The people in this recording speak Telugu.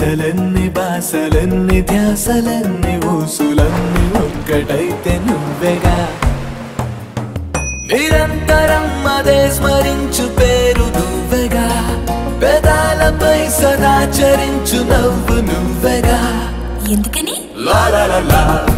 ఆశలన్నీ బాసలన్నీ ధ్యాసలన్నీ ఊసులన్నీ ఒక్కటైతే నువ్వెగా నిరంతరం అదే స్మరించు పేరు నువ్వెగా పెదాలపై సదా చరించు నవ్వు నువ్వెగా ఎందుకని లా లా లా లా